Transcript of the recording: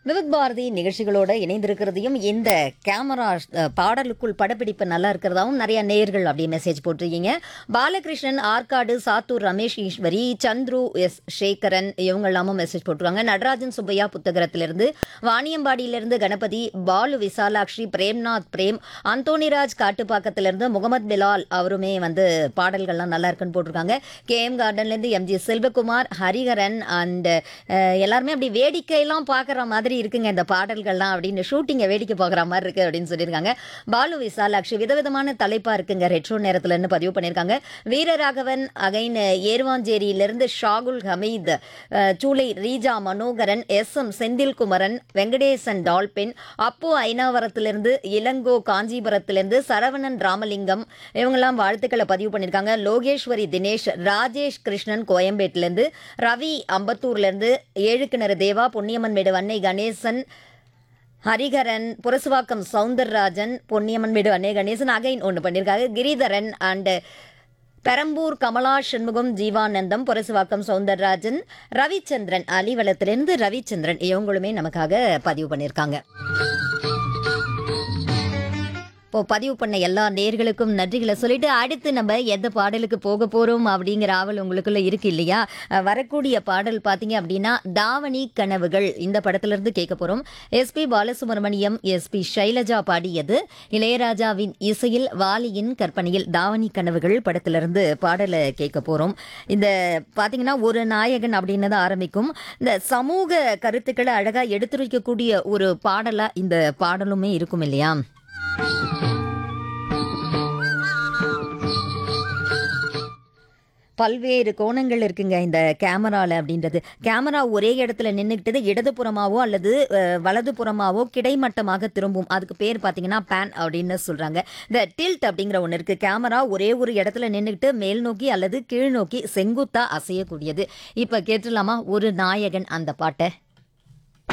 விவித் பாரதி நிகழ்ச்சிகளோட இணைந்திருக்கிறதையும் இந்த கேமரா அஹ், பாடலுக்குள் படப்பிடிப்பு நல்லா இருக்கிறதாவும் நிறைய நேயர்கள் அப்படியே மெசேஜ் போட்டிருக்கீங்க பாலகிருஷ்ணன் ஆற்காடு சாத்தூர் ரமேஷ் ஈஸ்வரி சந்துரு எஸ் சேகரன் இவங்க எல்லாமும் மெசேஜ் போட்டிருக்காங்க நடராஜன் சுப்பையா புத்தகத்திலிருந்து வாணியம்பாடியிலிருந்து கணபதி பாலு விசாலாட்சி பிரேம்நாத் பிரேம் அந்தோனிராஜ் காட்டுப்பாக்கத்திலிருந்து முகமது பிலால் அவருமே வந்து பாடல்கள்லாம் நல்லா இருக்குன்னு போட்டிருக்காங்க கே எம் கார்டன்லேருந்து எம்ஜி செல்வகுமார் ஹரிஹரன் அண்ட் எல்லாருமே அப்படி வேடிக்கையெல்லாம் பார்க்குற மாதிரி இருக்குங்க இந்த பாடல்கள்லாம் அப்படின்னு ஷூட்டிங்கை வேடிக்கை பார்க்குற மாதிரி இருக்கு அப்படின்னு சொல்லியிருக்காங்க பாலு விசாலாட்சி விதவிதமான தலைப்பா இருக்குங்க ரெட்ரோ நேரத்துலன்னு பதிவு பண்ணியிருக்காங்க வீரராகவன் அகைன் ஏர்வாஞ்சேரியிலிருந்து ஷாகுல் ஹமீத் அஹ், Choolai Reeja Manoharan S M Senthilkumaran Venkatesan Dolphin அப்போ ஐனாவரத்திலிருந்து இளங்கோ காஞ்சிபுரத்திலிருந்து சரவணன் ராமலிங்கம் இவங்கெல்லாம் வாழ்த்துக்களை பதிவு பண்ணியிருக்காங்க லோகேஸ்வரி தினேஷ் ராஜேஷ் கிருஷ்ணன் கோயம்பேட்டிலேருந்து ரவி அம்பத்தூர்லேருந்து ஏழுக்கிணறு தேவா பொன்னியம்மன் மேடு அன்னை கணேசன் ஹரிகரன் புரசுவாக்கம் சவுந்தரராஜன் பொன்னியம்மன் மேடு அன்னை கணேசன் அகைன் ஒன்று பண்ணியிருக்காங்க கிரிதரன் அண்டு பெரம்பூர் கமலா சண்முகம் ஜீவானந்தம் புரசுவாக்கம் சவுந்தரராஜன் ரவிச்சந்திரன் அலிவலத்திலிருந்து ரவிச்சந்திரன் இவங்களுமே நமக்காக பதிவு பண்ணியிருக்காங்க இப்போ பதிவு பண்ண எல்லா நேர்களுக்கும் நன்றிகளை சொல்லிட்டு அடுத்து நம்ம எந்த பாடலுக்கு போக போறோம் அப்படிங்கிற ஆவல் உங்களுக்குள்ள இருக்கு இல்லையா அஹ் வரக்கூடிய பாடல் பார்த்தீங்க அப்படின்னா தாவணி கனவுகள் இந்த படத்துல இருந்து கேட்க போறோம் எஸ்பி பாலசுப்ரமணியம் எஸ்பி ஷைலஜா பாடியது இளையராஜாவின் இசையில் வாலியின் கற்பனையில் தாவணி கனவுகள் படத்திலிருந்து பாடலை கேட்க போறோம் இந்த பார்த்தீங்கன்னா ஒரு நாயகன் அப்படின்னு தான் ஆரம்பிக்கும் இந்த சமூக கருத்துக்களை அழகா எடுத்துரைக்கக்கூடிய ஒரு பாடலா இந்த பாடலுமே இருக்கும் இல்லையா பல்வேறு கோணங்கள் இருக்குங்க இந்த கேமரால அப்படின்றது கேமரா ஒரே இடத்துல நின்றுக்கிட்டது இடதுபுறமாவோ அல்லது அஹ், வலதுபுறமாவோ கிடைமட்டமாக திரும்பும் அதுக்கு பேர் பார்த்தீங்கன்னா பேன் அப்படின்னு சொல்றாங்க இந்த டில்ட் அப்படிங்கிற ஒன்று இருக்கு கேமரா ஒரே ஒரு இடத்துல நின்றுக்கிட்டு மேல் நோக்கி அல்லது கீழ் நோக்கி செங்குத்தா அசையக்கூடியது இப்போ கேட்டுடலாமா ஒரு நாயகன் அந்த பாட்டை